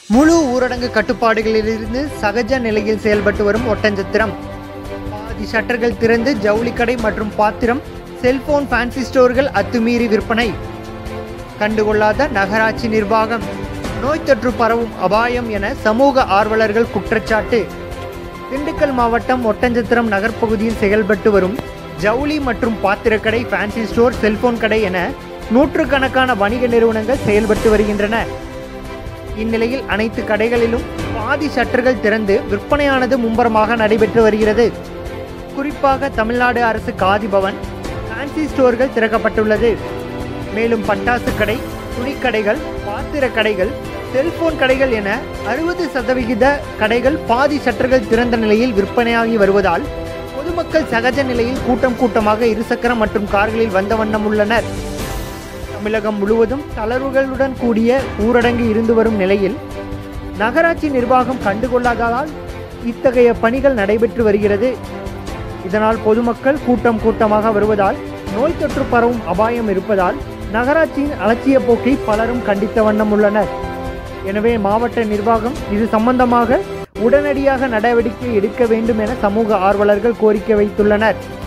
முழு ஊரடங்கு கட்டுப்பாடுகளிலிருந்து சகஜ நிலையில் செயல்பட்டு வரும் ஒட்டஞ்சத்திரம் பாதி ஷட்டர்கள் திறந்து ஜவுளி கடை மற்றும் பாத்திரம் செல்போன் ஃபேன்சி ஸ்டோர்கள் அத்துமீறி விற்பனை கண்டுகொள்ளாத நகராட்சி நிர்வாகம் நோய் தொற்று பரவும் அபாயம் என சமூக ஆர்வலர்கள் குற்றச்சாட்டு திண்டுக்கல் மாவட்டம் ஒட்டஞ்சத்திரம் நகர்ப்பகுதியில் செயல்பட்டு வரும் ஜவுளி மற்றும் பாத்திரக்கடை ஃபேன்சி ஸ்டோர் செல்போன் கடை என நூற்றுக்கணக்கான வணிக நிறுவனங்கள் செயல்பட்டு வருகின்றன இந்நிலையில் அனைத்து கடைகளிலும் பாதி ஷட்டர்கள் திறந்து விற்பனையானது மும்பரமாக நடைபெற்று வருகிறது குறிப்பாக தமிழ்நாடு அரசு காதி பவன் ஃபேன்சி ஸ்டோர்கள் திறக்கப்பட்டுள்ளது மேலும் பட்டாசு கடை துணிக்கடைகள் பாத்திர கடைகள் செல்போன் கடைகள் என அறுபது சதவிகித கடைகள் பாதி சட்டர்கள் திறந்த நிலையில் விற்பனையாகி வருவதால் பொதுமக்கள் சகஜ நிலையில் கூட்டம் கூட்டமாக இருசக்கர மற்றும் கார்களில் வந்த வண்ணம் உள்ளனர் தமிழகம் முழுவதும் தளர்வுகளுடன் கூடிய ஊரடங்கு இருந்து வரும் நிலையில் நகராட்சி நிர்வாகம் கண்டுகொள்ளாததால் இத்தகைய பணிகள் நடைபெற்று வருகிறது இதனால் பொதுமக்கள் கூட்டம் கூட்டமாக வருவதால் நோய் தொற்று பரவும் அபாயம் இருப்பதால் நகராட்சியின் அலட்சிய போக்கை பலரும் கண்டித்த வண்ணம் உள்ளனர் எனவே மாவட்ட நிர்வாகம் இது சம்பந்தமாக உடனடியாக நடவடிக்கை எடுக்க வேண்டும் என சமூக ஆர்வலர்கள் கோரிக்கை வைத்துள்ளனர்